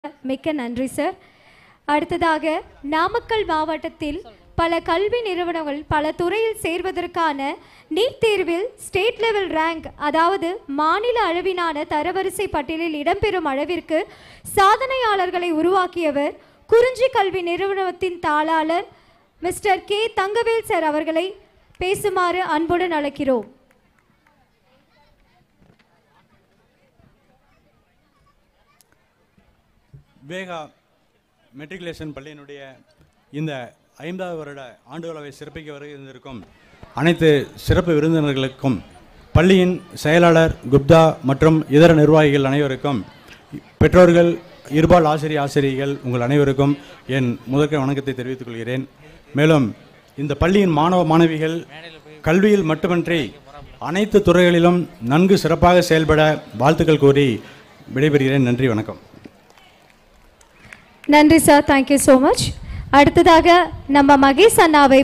மிக்க நன்றி சார் அடுத்ததாக நாமக்கல் மாவட்டத்தில் பல கல்வி நிறுவனங்கள் பல துறையில் சேர்வதற்கான நீட் தேர்வில் ஸ்டேட் லெவல் ரேங்க் அதாவது மாநில அளவிலான தரவரிசை பட்டியலில் இடம்பெறும் அளவிற்கு சாதனையாளர்களை உருவாக்கியவர் குறிஞ்சி கல்வி நிறுவனத்தின் தாளாளர் மிஸ்டர் கே தங்கவேல் சார் அவர்களை பேசுமாறு அன்புடன் அழைக்கிறோம் வேகா மெட்ரிகுலேஷன் பள்ளியினுடைய இந்த ஐந்தாவது வருட ஆண்டு விழாவை சிறப்பிக்க வருகின்றிருக்கும் அனைத்து சிறப்பு விருந்தினர்களுக்கும் பள்ளியின் செயலாளர் குப்தா மற்றும் இதர நிர்வாகிகள் அனைவருக்கும் பெற்றோர்கள் இருபால் ஆசிரிய ஆசிரியர்கள் உங்கள் அனைவருக்கும் என் முதற்க வணக்கத்தை தெரிவித்துக் கொள்கிறேன் மேலும் இந்த பள்ளியின் மாணவ மாணவிகள் கல்வியில் மட்டுமின்றி அனைத்து துறைகளிலும் நன்கு சிறப்பாக செயல்பட வாழ்த்துக்கள் கூறி விடைபெறுகிறேன் நன்றி வணக்கம் நன்றி சார் தேங்க்யூ ஸோ மச் அடுத்ததாக நம்ம மகேஷ் அண்ணாவை